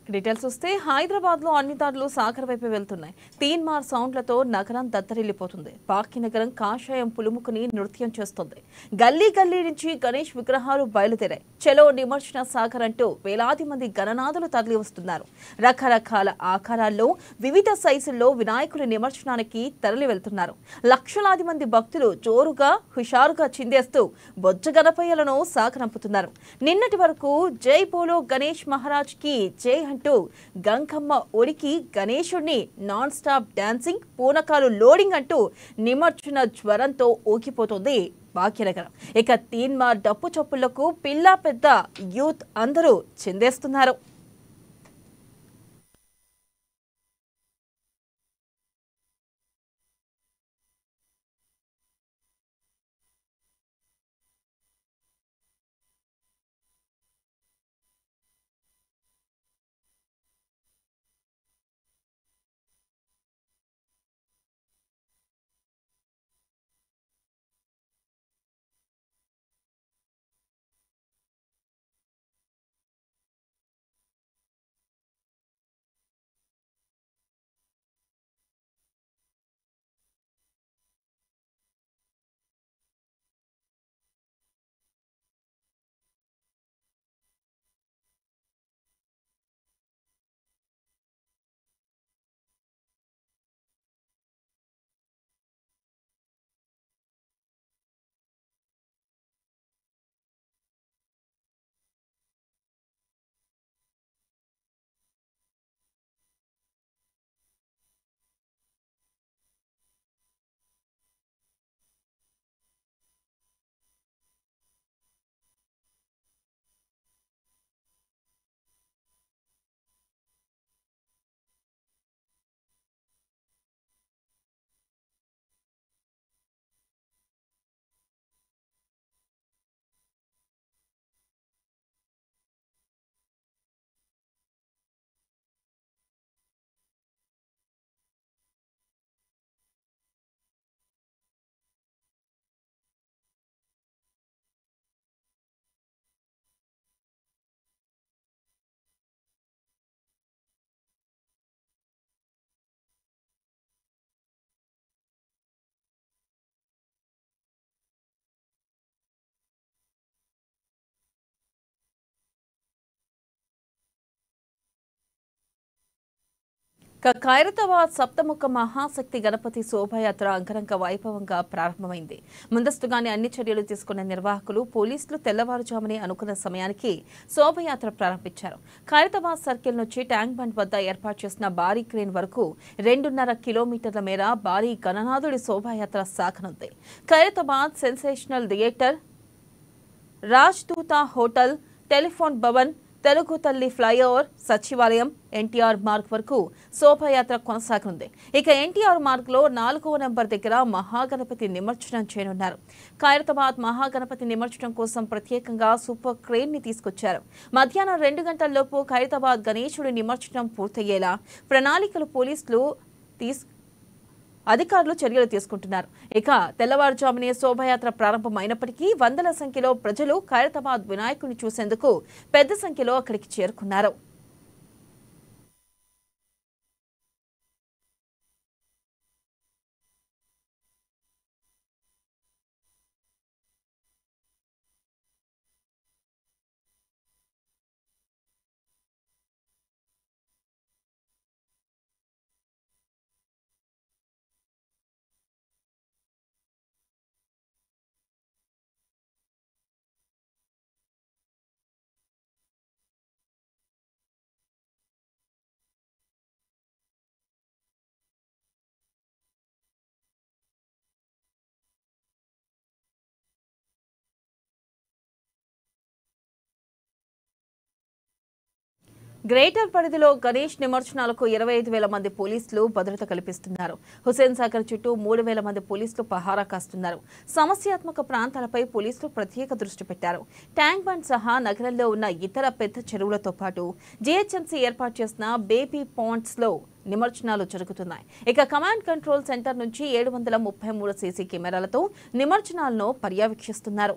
details వస్తే హైదరాబాద్ లో అన్ని దాడులు సాగర్ వైపు వెళ్తున్నాయి తీన్మార్ సౌండ్లతో నగరం దద్దరిల్లిపోతుంది భాగ్యనగరం కాషాయం పులుముకుని నృత్యం చేస్తుంది గల్లీ గల్లీ నుంచి గణేష్ విగ్రహాలు బయలుదేరాయి చలో నిమర్శన సాగర్ అంటూ వేలాది మంది గణనాథులు తరలి వస్తున్నారు రకరకాల ఆకారాల్లో వివిధ సైజుల్లో వినాయకుడి నిమర్శనానికి తరలి వెళ్తున్నారు లక్షలాది మంది భక్తులు జోరుగా హుషారుగా చిందేస్తూ బొజ్జ గణపయ్యలను సాగనంపుతున్నారు నిన్నటి వరకు జై బోలో గణేష్ మహారాజ్ కి జై అంటూ గంగమ్మ ఒడికి గణేశుడిని నాన్ స్టాప్ డాన్సింగ్ పూనకాలు లోడింగ్ అంటూ నిమజ్జన జ్వరంతో ఊగిపోతుంది భాగ్యనగరం ఇక తీన్మార్ డప్పు చప్పుళ్లకు పిల్ల పెద్ద యూత్ అందరూ చిందేస్తున్నారు ఇక ఖైరతాబాద్ సప్తముఖ మహాశక్తి గణపతి శోభాయాత్ర అంగరంగ వైభవంగా ప్రారంభమైంది ముందస్తుగానే అన్ని చర్యలు తీసుకున్న నిర్వాహకులు పోలీసులు తెల్లవారుజామునే అనుకున్న సమయానికి శోభయాత్ర ప్రారంభించారు ఖైరతాబాద్ సర్కిల్ నుంచి ట్యాంక్ బండ్ వద్ద ఏర్పాటు చేసిన భారీ క్రేన్ వరకు రెండున్నర కిలోమీటర్ల మేర భారీ గణనాథుడి శోభాయాత్ర సాగనుంది Khairatabad sensational theatre Rajdoot hotel telephone Bhavan Telugu Thalli flyover సచివాలయం ఎన్టీఆర్ మార్గ్ వరకు శోభాయాత్ర కొనసాగనుంది ఇక ఎన్టీఆర్ మార్గ్ లో నాలుగవ నెంబర్ దగ్గర మహాగణపతి నిమజ్జనం చేయనున్నారు ఖైరతాబాద్ మహాగణపతి నిమజ్జనం కోసం ప్రత్యేకంగా సూపర్ క్రేన్ ని తీసుకొచ్చారు మధ్యాహ్నం రెండు గంటల్లోపు ఖైరతాబాద్ గణేశుడి నిమజ్జనం పూర్తయ్యేలా ప్రణాళికలు పోలీసులు తీసు అధికారులు చర్యలు తీసుకుంటున్నారు ఇక తెల్లవారుజామునే శోభయాత్ర ప్రారంభమైనప్పటికీ వందల సంఖ్యలో ప్రజలు ఖైరతాబాద్ వినాయకుడిని చూసేందుకు పెద్ద సంఖ్యలో అక్కడికి చేరుకున్నారు గ్రేటర్ పరిధిలో గణేష్ నిమజ్జనాలకు ఇరవై ఐదు వేల మంది పోలీసులు భద్రత కల్పిస్తున్నారు హుసేన్ సాగర్ చుట్టూ మూడు వేల మంది పోలీసులు పహారా కాస్తున్నారు సమస్యాత్మక ప్రాంతాలపై పోలీసులు ప్రత్యేక దృష్టి పెట్టారు ట్యాంక్ బండ్ సహా నగరంలో ఉన్న ఇతర పెద్ద చెరువులతో పాటు జీహెచ్ఎంసీ ఏర్పాటు చేసిన బేబీ పాండ్స్ లో నిమజ్జనాలు జరుగుతున్నాయి ఇక కమాండ్ కంట్రోల్ సెంటర్ నుంచి ఏడు వందల ముప్పై మూడు సీసీ కెమెరాలతో నిమజ్జనాలను పర్యవేక్షిస్తున్నారు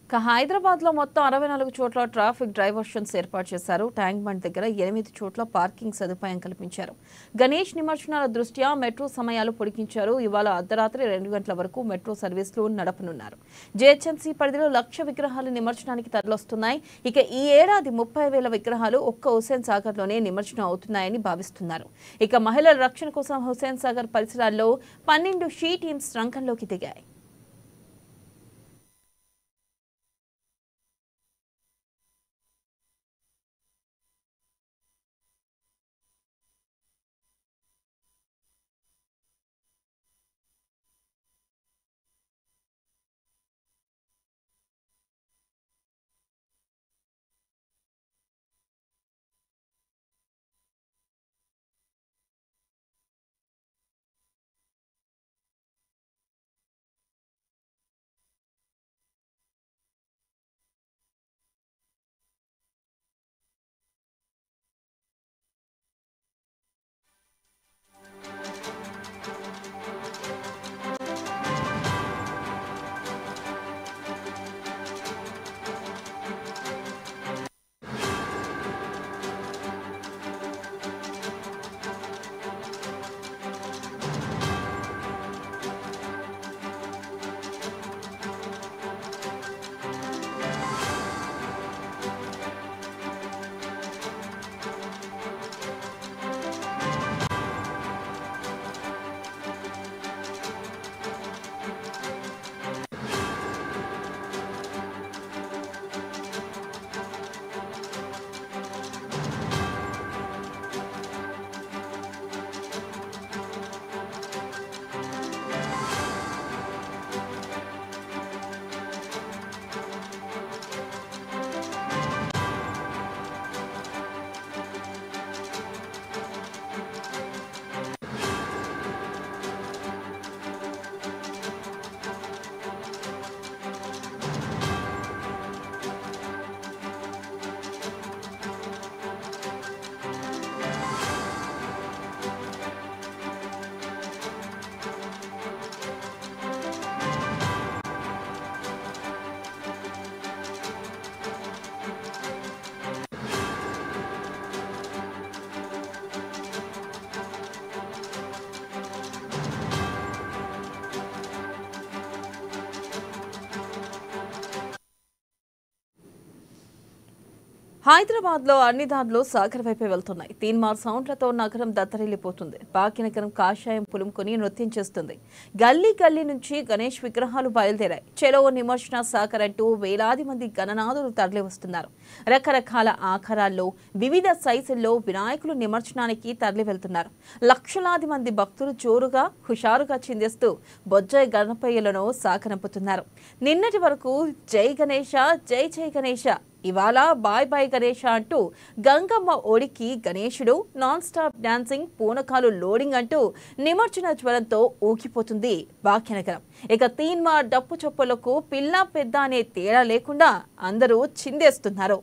ఇక హైదరాబాద్ లో మొత్తం అరవై నాలుగు చోట్ల ట్రాఫిక్ డైవర్షన్స్ ఏర్పాటు చేశారు ట్యాంక్ బండ్ దగ్గర ఎనిమిది చోట్ల పార్కింగ్ సదుపాయం కల్పించారు గణేష్ నిమజ్జనాల దృష్ట్యా మెట్రో సమయాలు పొడిగించారు ఇవాళ అర్ధరాత్రి రెండు గంటల వరకు మెట్రో సర్వీసులు నడపనున్నారు జేహెచ్ఎంసీ పరిధిలో లక్ష విగ్రహాలు నిమజ్జనానికి తరలిస్తున్నాయి ఇక ఈ ఏడాది ముప్పై వేల విగ్రహాలు ఒక్క హుసేన్ సాగర్ లోనే నిమజ్జనం అవుతున్నాయని భావిస్తున్నారు ఇక మహిళల రక్షణ కోసం హుసేన్ సాగర్ పరిసరాల్లో పన్నెండు షీ టీమ్స్ రంగంలోకి దిగాయి హైదరాబాద్ లో అన్ని దారులు సాగర్ వైపే వెళ్తున్నాయి తీన్మార్ సౌండ్లతో నగరం దత్తరిల్లిపోతుంది భాగ్యనగరం కాషాయం పులుముకొని నృత్యం చేస్తుంది గల్లీ గల్లీ నుంచి గణేష్ విగ్రహాలు బయలుదేరాయి చెలో నిమజ్జన సాగర్ అంటూ వేలాది మంది గణనాథులు తరలి వస్తున్నారు రకరకాల ఆకారాల్లో వివిధ సైజుల్లో వినాయకులు నిమజ్జనానికి తరలి వెళ్తున్నారు లక్షలాది మంది భక్తులు జోరుగా హుషారుగా చిందేస్తూ బొజ్జాయి గణపయ్యలను సాగనంపుతున్నారు నిన్నటి వరకు జై గణేష జై జై గణేష ఇవాళ బాయ్ బాయ్ గణేష అంటూ గంగమ్మ ఒడికి గణేశుడు నాన్ స్టాప్ డాన్సింగ్ పూనకాలు లోడింగ్ అంటూ నిమజ్జన జ్వరంతో ఊగిపోతుంది భాగ్యనగరం ఇక తీన్మా డప్పు చొప్పులకు పిల్ల పెద్ద అనే తేడా లేకుండా అందరూ చిందేస్తున్నారు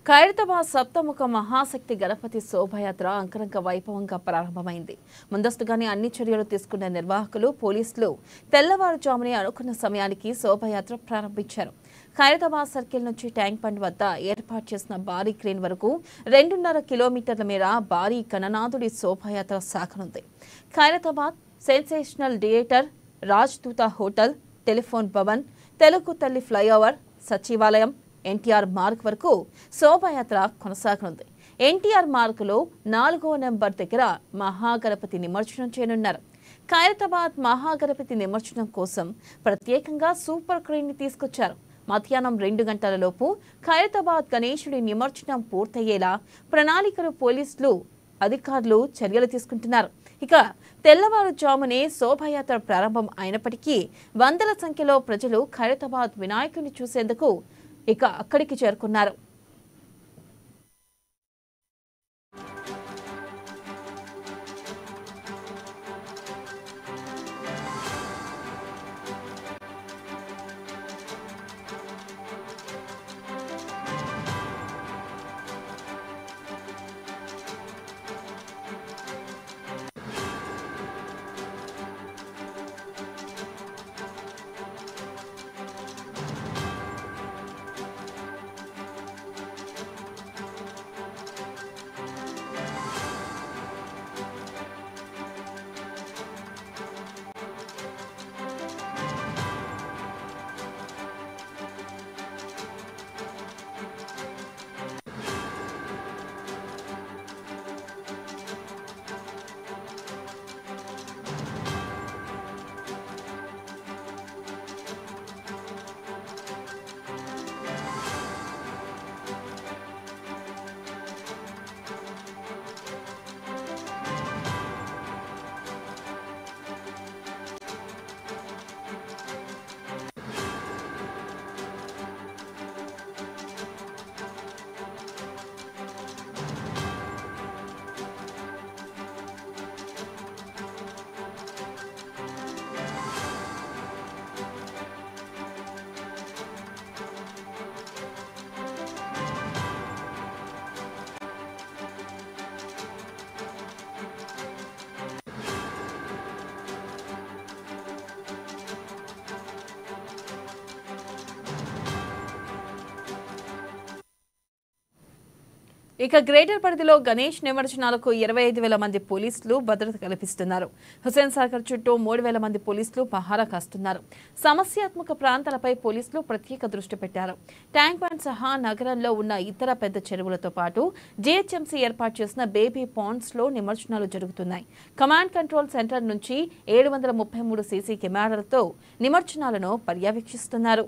ఖైరతాబాద్ సప్తముఖ మహాశక్తి గణపతి శోభయాత్ర అంకరంగ వైభవంగా ప్రారంభమైంది ముందస్తుగానే అన్ని చర్యలు తీసుకున్న నిర్వాహకులు పోలీసులు తెల్లవారుజామునే అనుకున్న సమయానికి శోభయాత్ర ప్రారంభించారు ఖైరతాబాద్ సర్కిల్ నుంచి ట్యాంక్ బండ్ వద్ద ఏర్పాటు చేసిన భారీ క్రేన్ వరకు రెండున్నర కిలోమీటర్ల మేర భారీ గణనాథుడి శోభయాత్ర సాగనుంది Khairatabad sensational theatre Rajdoot hotel telephone Bhavan Telugu Thalli flyover సచివాలయం ఎన్టీఆర్ మార్గ్ వరకు శోభాయాత్ర కొనసాగనుంది ఎన్టీఆర్ మార్గులో నాలుగో నెంబర్ దగ్గర మహాగణపతి నిమజ్జనం చేయనున్నారు ఖైరతాబాద్ మహాగణపతి నిమజ్జనం కోసం ప్రత్యేకంగా సూపర్ క్రెయిన్ ని తీసుకొచ్చారు మధ్యాహ్నం రెండు గంటల లోపు ఖైరతాబాద్ గణేశుడి నిమజ్జనం పూర్తయ్యేలా ప్రణాళికలు పోలీసులు అధికారులు చర్యలు తీసుకుంటున్నారు ఇక తెల్లవారుజామునే శోభాయాత్ర ప్రారంభం అయినప్పటికీ వందల సంఖ్యలో ప్రజలు ఖైరతాబాద్ వినాయకుని చూసేందుకు ఇక అక్కడికి చేరుకున్నారు ఇక గ్రేటర్ పరిధిలో గణేష్ నిమజ్జనాలకు ఇరవై ఐదు వేల మంది పోలీసులు భద్రత కల్పిస్తున్నారు హుసేన్ సాగర్ చుట్టూ మూడు వేల మంది పోలీసులు పహారా కాస్తున్నారు సమస్యాత్మక ప్రాంతాలపై పోలీసులు ప్రత్యేక దృష్టి పెట్టారు ట్యాంక్ బండ్ సహా నగరంలో ఉన్న ఇతర పెద్ద చెరువులతో పాటు జీహెచ్ఎంసీ ఏర్పాటు చేసిన బేబీ పాండ్స్ లో నిమజ్జనాలు జరుగుతున్నాయి కమాండ్ కంట్రోల్ సెంటర్ నుంచి ఏడు వందల ముప్పై మూడు సీసీ కెమెరాలతో నిమజ్జనాలను పర్యవేక్షిస్తున్నారు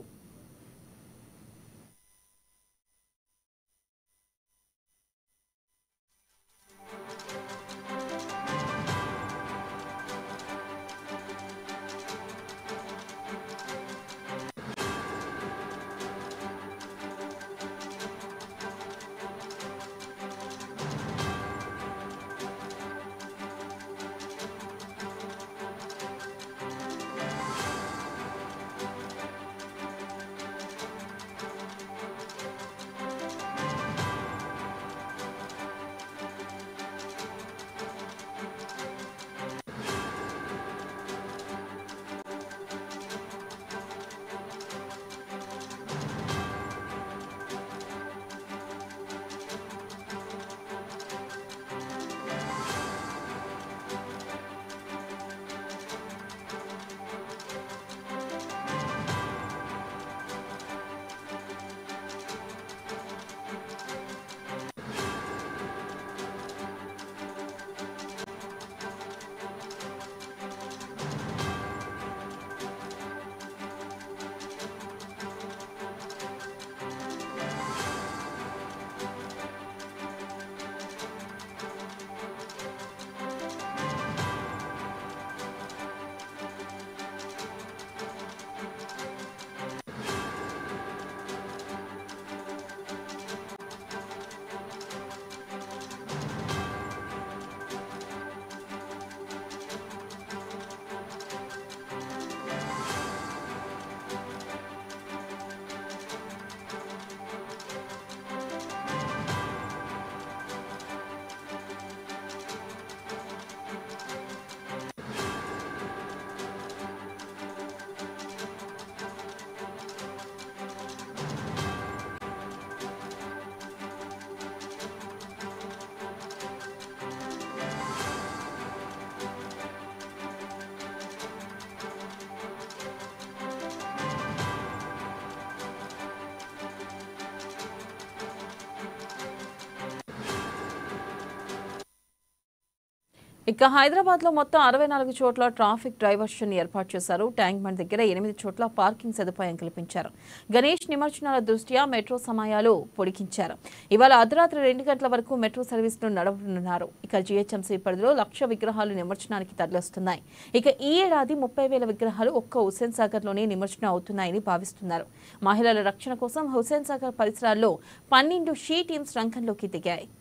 ఇక హైదరాబాద్ లో మొత్తం అరవై నాలుగు చోట్ల ట్రాఫిక్ డైవర్షన్ ఏర్పాటు చేశారు ట్యాంక్ బండ్ దగ్గర ఎనిమిది చోట్ల పార్కింగ్ సదుపాయం కల్పించారు గణేష్ నిమజ్జనాల దృష్ట్యా మెట్రో సమయాలు పొడిగించారు ఇవాళ అర్ధరాత్రి రెండు గంటల వరకు మెట్రో సర్వీసులు నడవనున్నారు ఇక జీహెచ్ఎంసీ పరిధిలో లక్ష విగ్రహాలు నిమజ్జనానికి తరలిస్తున్నాయి ఇక ఈ ఏడాది ముప్పై వేల విగ్రహాలు ఒక్క హుస్సేన్ సాగర్ లోనే నిమజ్జనం అవుతున్నాయని భావిస్తున్నారు మహిళల రక్షణ కోసం హుస్సేన్ సాగర్ పరిసరాల్లో పన్నెండు షీ టీమ్స్ రంగంలోకి దిగాయి